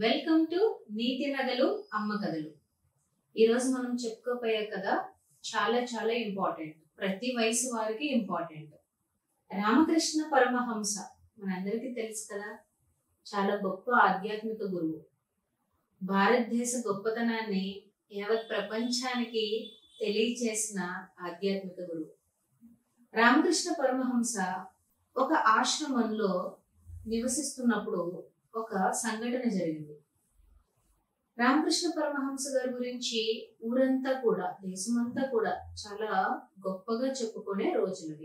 Welcome to నీతి నగలు అమ్మ కథలు ఈరోజు మనం చెప్పుకోపోయే కథ చాలా చాలా ఇంపార్టెంట్ ప్రతి వయసు వారికి ఇంపార్టెంట్ రామకృష్ణ పరమహంస మనందరికీ తెలుసు కదా చాలా గొప్ప ఆధ్యాత్మిక గురువు భారతదేశ గొప్పతనాన్ని యావత్ ప్రపంచానికి తెలియచేసిన ఆధ్యాత్మిక గురువు రామకృష్ణ పరమహంస ఒక ఆశ్రమంలో నివసిస్తున్నప్పుడు ఒక సంఘటన జరిగింది రామకృష్ణ పరమహంస గారి గురించి ఊరంతా కూడా దేశమంతా కూడా చాలా గొప్పగా చెప్పుకునే రోజులవి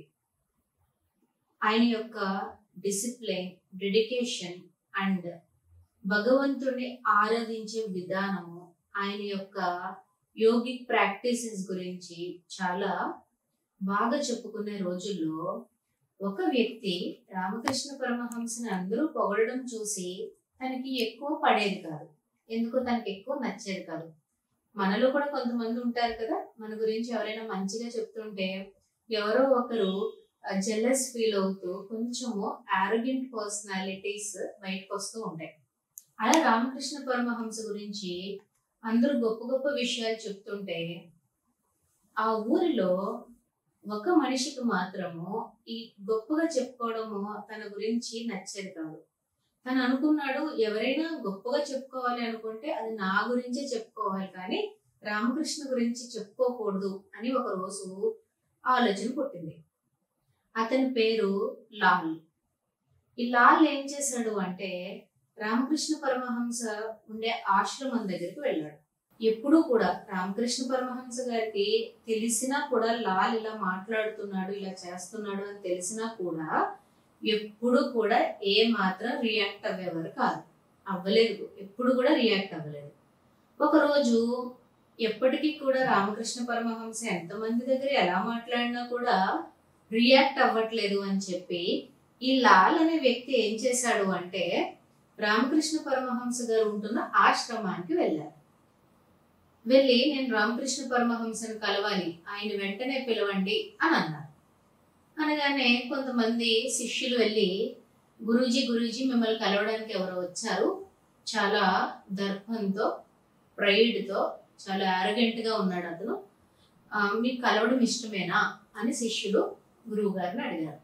ఆయన యొక్క డిసిప్లిన్ డెడికేషన్ అండ్ భగవంతుడిని ఆరాధించే విధానము ఆయన యొక్క యోగిక్ ప్రాక్టీసెస్ గురించి చాలా బాగా చెప్పుకునే రోజుల్లో ఒక వ్యక్తి రామకృష్ణ పరమహంసని అందరూ పొగడడం చూసి తనకి ఎక్కువ పడేది కాదు ఎందుకో తనకి ఎక్కువ నచ్చేది కాదు మనలో కూడా కొంతమంది ఉంటారు కదా మన గురించి ఎవరైనా మంచిగా చెప్తుంటే ఎవరో ఒకరు జెల్లస్ ఫీల్ అవుతూ కొంచెము ఆరోగ్యంట్ పర్సనాలిటీస్ బయటకు వస్తూ ఉంటాయి అలా రామకృష్ణ పరమహంస గురించి అందరూ గొప్ప గొప్ప విషయాలు చెప్తుంటే ఆ ఊరిలో ఒక మనిషికి మాత్రము ఈ గొప్పగా చెప్పుకోవడము తన గురించి నచ్చేది కాదు తను అనుకున్నాడు ఎవరైనా గొప్పగా చెప్పుకోవాలి అనుకుంటే అది నా గురించే చెప్పుకోవాలి కానీ రామకృష్ణ గురించి చెప్పుకోకూడదు అని ఒక రోజు ఆలోచన పుట్టింది అతని పేరు లాల్ ఈ లాల్ ఏం చేశాడు అంటే రామకృష్ణ పరమహంస ఉండే ఆశ్రమం దగ్గరికి వెళ్ళాడు ఎప్పుడూ కూడా రామకృష్ణ పరమహంస గారికి తెలిసినా కూడా లాల్ ఇలా మాట్లాడుతున్నాడు ఇలా చేస్తున్నాడు అని తెలిసినా కూడా ఎప్పుడు కూడా ఏ మాత్రం రియాక్ట్ అవ్వేవారు కాదు అవ్వలేదు ఎప్పుడు కూడా రియాక్ట్ అవ్వలేదు ఒకరోజు ఎప్పటికీ కూడా రామకృష్ణ పరమహంస ఎంతమంది దగ్గర ఎలా మాట్లాడినా కూడా రియాక్ట్ అవ్వట్లేదు అని చెప్పి ఈ లాల్ అనే వ్యక్తి ఏం చేశాడు అంటే రామకృష్ణ పరమహంస గారు ఉంటున్న ఆశ్రమానికి వెళ్ళారు వెళ్ళి నేను రామకృష్ణ పరమహంసను కలవాలి ఆయన వెంటనే పిలవండి అని అన్నారు అనగానే కొంతమంది శిష్యులు వెళ్ళి గురూజీ గురూజీ మిమ్మల్ని కలవడానికి ఎవరో వచ్చారు చాలా దర్పంతో ప్రైడ్తో చాలా arrogant గా ఉన్నాడు అతను ఆ, మీకు కలవడం ఇష్టమేనా అని శిష్యులు గురువు గారిని అడిగారు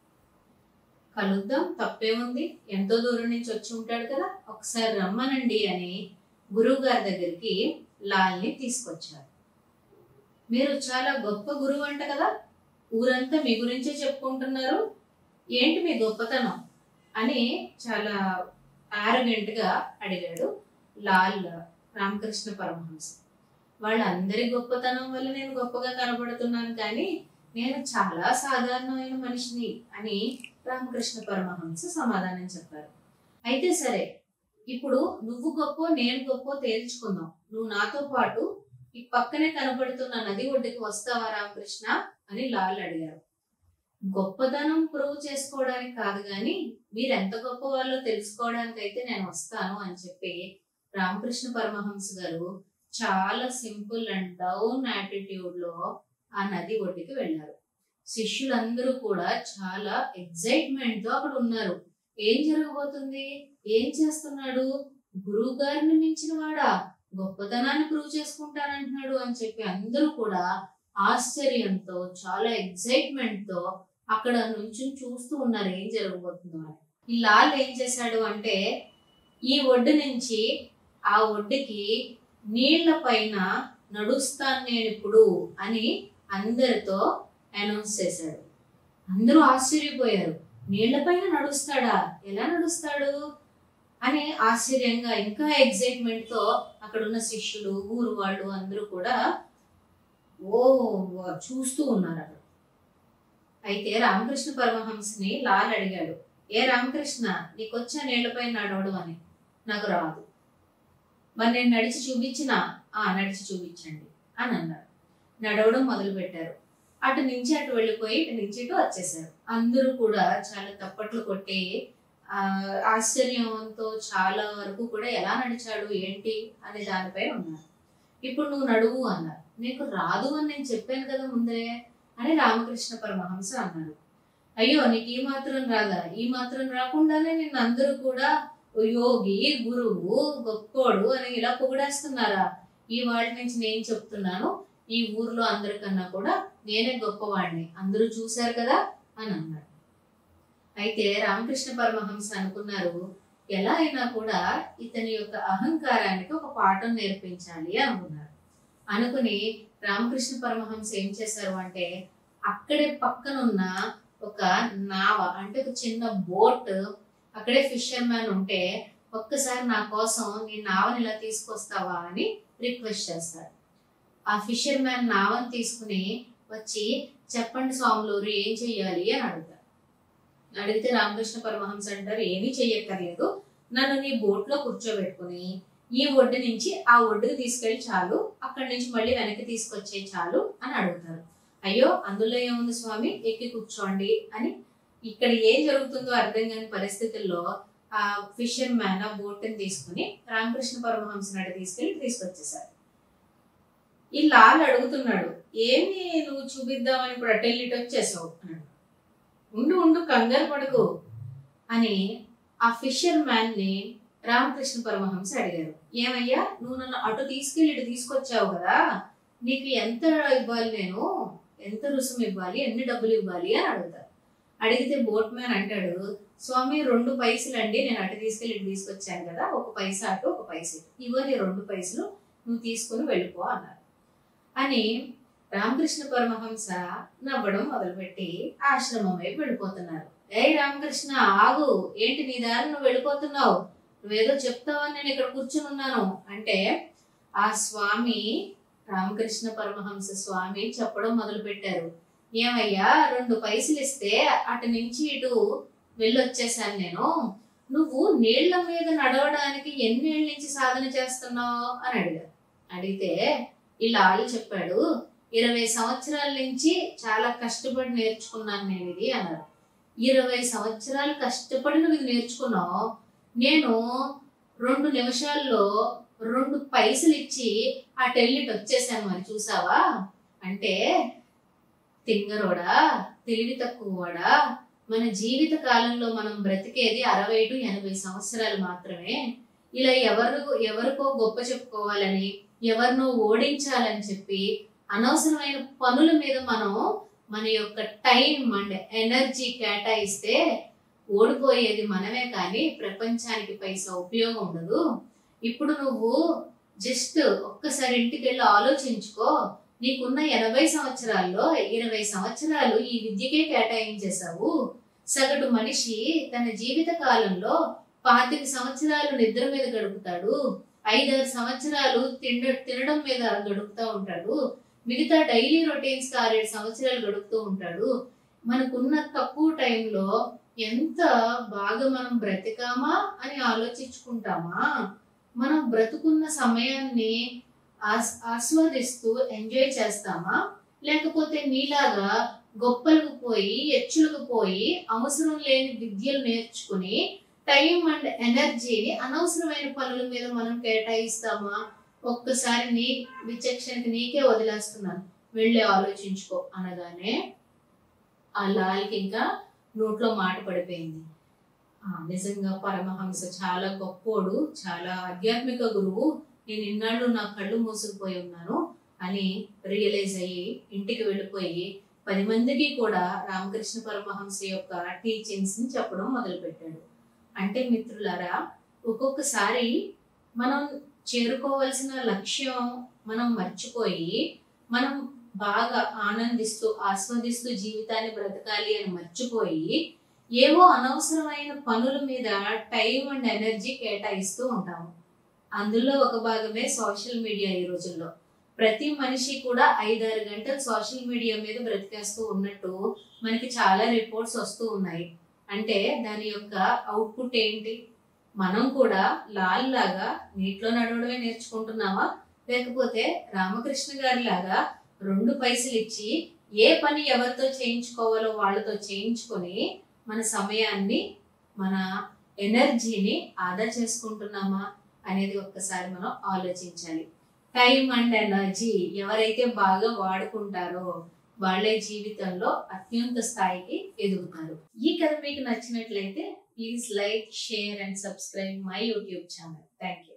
కలుద్దాం తప్పేముంది ఎంతో దూరం నుంచి వచ్చి ఉంటాడు కదా ఒకసారి రమ్మనండి అని గురువు గారి దగ్గరికి లాల్ని తీసుకొచ్చారు మీరు చాలా గొప్ప గురువు అంట కదా ఊరంతా మీ గురించే చెప్పుకుంటున్నారు ఏంటి మీ గొప్పతనం అని చాలా arrogant గా అడిగాడు లాల్ రామకృష్ణ పరమహంస వాళ్ళందరి గొప్పతనం వల్ల నేను గొప్పగా కనబడుతున్నాను కానీ నేను చాలా సాధారణమైన మనిషిని అని రామకృష్ణ పరమహంస సమాధానం చెప్పారు అయితే సరే ఇప్పుడు నువ్వు గొప్ప నేను గొప్ప తేల్చుకుందాం నువ్వు నాతో పాటు ఈ పక్కనే కనబడుతున్న నది ఒడ్డుకి వస్తావా రామకృష్ణ అని లాల్ అడిగారు గొప్పతనం ప్రూవ్ చేసుకోవడానికి కాదు కానీ మీరు ఎంత గొప్ప వాళ్ళో తెలుసుకోవడానికి అయితే నేను వస్తాను అని చెప్పి రామకృష్ణ పరమహంస గారు చాలా సింపుల్ అండ్ డౌన్ యాటిట్యూడ్ లో ఆ నది ఒడ్డుకి వెళ్ళారు శిష్యులందరూ కూడా చాలా ఎగ్జైట్మెంట్ తో అక్కడ ఉన్నారు ఏం జరగబోతుంది ఏం చేస్తున్నాడు గురువు గారిని మించిన వాడా గొప్పతనాన్ని ప్రూవ్ చేసుకుంటానంటున్నాడు అని చెప్పి అందరూ కూడా ఆశ్చర్యంతో చాలా ఎగ్జైట్మెంట్ తో అక్కడ నుంచి చూస్తూ ఉన్నారు ఏం జరగబోతుందో అని ఈ లాల్ ఏం చేశాడు అంటే ఈ ఒడ్డు నుంచి ఆ ఒడ్డుకి నీళ్ల పైన నడుస్తాను నేను ఇప్పుడు అని అందరితో అనౌన్స్ చేశాడు అందరూ ఆశ్చర్యపోయారు నీళ్ల పైన నడుస్తాడా ఎలా నడుస్తాడు అని ఆశ్చర్యంగా ఇంకా ఎగ్జైట్మెంట్ తో అక్కడ ఉన్న శిష్యులు ఊరు వాళ్ళు అందరూ కూడా ఓ చూస్తూ ఉన్నారు అక్కడ అయితే రామకృష్ణ పరమహంసని లాల్ అడిగాడు ఏ రామకృష్ణ నీకొచ్చా నీళ్లపై నడవడం అని నాకు రాదు మరి నేను నడిచి చూపించినా ఆ నడిచి చూపించండి అని అన్నాడు నడవడం మొదలు పెట్టారు అటు నుంచి అటు వెళ్ళిపోయి ఇటు నుంచి ఇటు వచ్చేసారు అందరూ కూడా చాలా తప్పట్లు కొట్టి ఆ ఆశ్చర్యంతో చాలా వరకు కూడా ఎలా నడిచాడు ఏంటి అనే దానిపై ఉన్నారు ఇప్పుడు నువ్వు నడువు అన్నారు నీకు రాదు అని నేను చెప్పాను కదా ముందే అని రామకృష్ణ పరమహంస అన్నాడు అయ్యో నీకు ఈ మాత్రం రాదా ఈ మాత్రం రాకుండానే నిన్ను అందరూ కూడా యోగి గురువు గొప్పోడు అని ఇలా పొగిడేస్తున్నారా ఈ వాటి నుంచి నేను చెప్తున్నాను ఈ ఊర్లో అందరికన్నా కూడా నేనే గొప్పవాడిని అందరూ చూశారు కదా అని అన్నాడు అయితే రామకృష్ణ పరమహంస అనుకున్నారు ఎలా అయినా కూడా ఇతని యొక్క అహంకారానికి ఒక పాఠం నేర్పించాలి అనుకున్నారు అనుకుని రామకృష్ణ పరమహంస ఏం చేశారు అంటే అక్కడే పక్కనున్న ఒక నావ అంటే ఒక చిన్న బోట్ అక్కడే ఫిషర్ మ్యాన్ ఉంటే ఒక్కసారి నా కోసం నీ నావని ఇలా తీసుకొస్తావా అని రిక్వెస్ట్ చేస్తాడు ఆ ఫిషర్ మ్యాన్ నావని తీసుకుని వచ్చి చెప్పండి స్వాములూరు ఏం చెయ్యాలి అని అడుగుతారు అడిగితే రామకృష్ణ పరమహంస అంటారు ఏమీ చెయ్యక్కర్లేదు నన్ను నీ బోట్ లో కూర్చోబెట్టుకుని ఈ ఒడ్డు నుంచి ఆ ఒడ్డుకి తీసుకెళ్ళి చాలు అక్కడి నుంచి మళ్ళీ వెనక్కి తీసుకొచ్చే చాలు అని అడుగుతారు అయ్యో అందులో ఏముంది స్వామి ఎక్కి కూర్చోండి అని ఇక్కడ ఏం జరుగుతుందో అర్థం కాని పరిస్థితుల్లో ఆ ఫిషర్ మ్యాన్ ఆ బోట్ని తీసుకుని రామకృష్ణ పరమహంస నాటి తీసుకెళ్లి తీసుకొచ్చేసారు ఈ లాల్ అడుగుతున్నాడు ఏమి నువ్వు చూపిద్దామని ఇప్పుడు అటెల్ ఇటు వచ్చేసావు అన్నాడు ఉండు ఉండు కంగారు పడకు అని ఆ ఫిషర్ మ్యాన్ ని రామకృష్ణ పరమహంస అడిగారు ఏమయ్యా నువ్వు నన్ను అటు తీసుకెళ్ళి ఇటు తీసుకొచ్చావు కదా నీకు ఎంత ఇవ్వాలి నేను ఎంత రుసుము ఇవ్వాలి ఎన్ని డబ్బులు ఇవ్వాలి అని అడుగుతారు అడిగితే బోట్ మ్యాన్ అంటాడు స్వామి రెండు పైసలు అండి నేను అటు తీసుకెళ్ళి ఇటు తీసుకొచ్చాను కదా ఒక పైసా అటు ఒక పైస ఇటు. ఇవ్వ నీ రెండు పైసలు నువ్వు తీసుకుని వెళ్ళిపో అన్నారు అని రామకృష్ణ పరమహంస నవ్వడం మొదలుపెట్టి ఆశ్రమం వైపు వెళ్ళిపోతున్నారు ఏ రామకృష్ణ ఆగు ఏంటి నీ దారి నువ్వు వెళ్ళిపోతున్నావు నువ్వేదో చెప్తావని నేను ఇక్కడ కూర్చుని ఉన్నాను అంటే ఆ స్వామి రామకృష్ణ పరమహంస స్వామి చెప్పడం మొదలు పెట్టారు ఏమయ్యా రెండు పైసలు ఇస్తే అటు నుంచి ఇటు వెళ్ళొచ్చేసాను నేను నువ్వు నీళ్ల మీద నడవడానికి ఎన్నేళ్ళ నుంచి సాధన చేస్తున్నావు అని అడిగారు అడిగితే ఇలా ఆలు చెప్పాడు ఇరవై సంవత్సరాల నుంచి చాలా కష్టపడి నేర్చుకున్నాను నేను ఇది అన్నారు ఇరవై సంవత్సరాలు కష్టపడి నువ్వు ఇది నేర్చుకున్నావు నేను రెండు నిమిషాల్లో రెండు పైసలు ఇచ్చి ఆ టెల్లిట్ వచ్చేసాను మరి చూసావా అంటే తింగరోడా తెలివి తక్కువడా మన జీవిత కాలంలో మనం బ్రతికేది అరవై టు ఎనభై సంవత్సరాలు మాత్రమే ఇలా ఎవరు ఎవరికో గొప్ప చెప్పుకోవాలని ఎవరినో ఓడించాలని చెప్పి అనవసరమైన పనుల మీద మనం మన యొక్క టైం అండ్ ఎనర్జీ కేటాయిస్తే ఓడిపోయేది మనమే కానీ ప్రపంచానికి పైసా ఉపయోగం ఉండదు ఇప్పుడు నువ్వు జస్ట్ ఒక్కసారి ఇంటికి వెళ్ళి ఆలోచించుకో నీకున్న ఎనభై సంవత్సరాల్లో ఇరవై సంవత్సరాలు ఈ విద్యకే కేటాయించేశావు సగటు మనిషి తన జీవిత కాలంలో పాతిక సంవత్సరాలు నిద్ర మీద గడుపుతాడు ఐదారు సంవత్సరాలు తిండ తినడం మీద గడుపుతూ ఉంటాడు మిగతా డైలీ రొటీన్స్ ఆరేడు సంవత్సరాలు గడుపుతూ ఉంటాడు మనకున్న తక్కువ టైంలో ఎంత బాగా మనం బ్రతికామా అని ఆలోచించుకుంటామా మనం బ్రతుకున్న సమయాన్ని ఆస్ ఆస్వాదిస్తూ ఎంజాయ్ చేస్తామా లేకపోతే నీలాగా గొప్పలకు పోయి ఎచ్చులకు పోయి అవసరం లేని విద్యలు నేర్చుకుని టైం అండ్ ఎనర్జీని అనవసరమైన పనుల మీద మనం కేటాయిస్తామా ఒక్కసారి నీ విచక్షణకి నీకే వదిలేస్తున్నాను వెళ్ళి ఆలోచించుకో అనగానే ఆ లాల్కి ఇంకా నోట్లో మాట పడిపోయింది ఆ, నిజంగా పరమహంస చాలా గొప్పోడు చాలా ఆధ్యాత్మిక గురువు నేను ఇన్నాళ్ళు నా కళ్ళు మూసుకుపోయి ఉన్నాను అని రియలైజ్ అయ్యి ఇంటికి వెళ్ళిపోయి పది మందికి కూడా రామకృష్ణ పరమహంస యొక్క టీచింగ్స్ ని చెప్పడం మొదలుపెట్టాడు అంటే మిత్రులారా ఒక్కొక్కసారి మనం చేరుకోవాల్సిన లక్ష్యం మనం మర్చిపోయి మనం బాగా ఆనందిస్తూ ఆస్వాదిస్తూ జీవితాన్ని బ్రతకాలి అని మర్చిపోయి ఏవో అనవసరమైన పనుల మీద టైం అండ్ ఎనర్జీ కేటాయిస్తూ ఉంటాము అందులో ఒక భాగమే సోషల్ మీడియా ఈ రోజుల్లో ప్రతి మనిషి కూడా ఐదారు గంటలు సోషల్ మీడియా మీద బ్రతికేస్తూ ఉన్నట్టు మనకి చాలా రిపోర్ట్స్ వస్తూ ఉన్నాయి అంటే దాని యొక్క అవుట్పుట్ ఏంటి మనం కూడా లాల్ లాగా నీటిలో నడవడమే నేర్చుకుంటున్నామా లేకపోతే రామకృష్ణ గారి లాగా రెండు పైసలు ఇచ్చి ఏ పని ఎవరితో చేయించుకోవాలో వాళ్ళతో చేయించుకొని మన సమయాన్ని మన ఎనర్జీని ఆదా చేసుకుంటున్నామా అనేది ఒక్కసారి మనం ఆలోచించాలి టైం అండ్ ఎనర్జీ ఎవరైతే బాగా వాడుకుంటారో వాళ్ళే జీవితంలో అత్యున్నత స్థాయికి ఎదుగుతారు ఈ కథ మీకు నచ్చినట్లయితే please like share and subscribe my YouTube channel thank you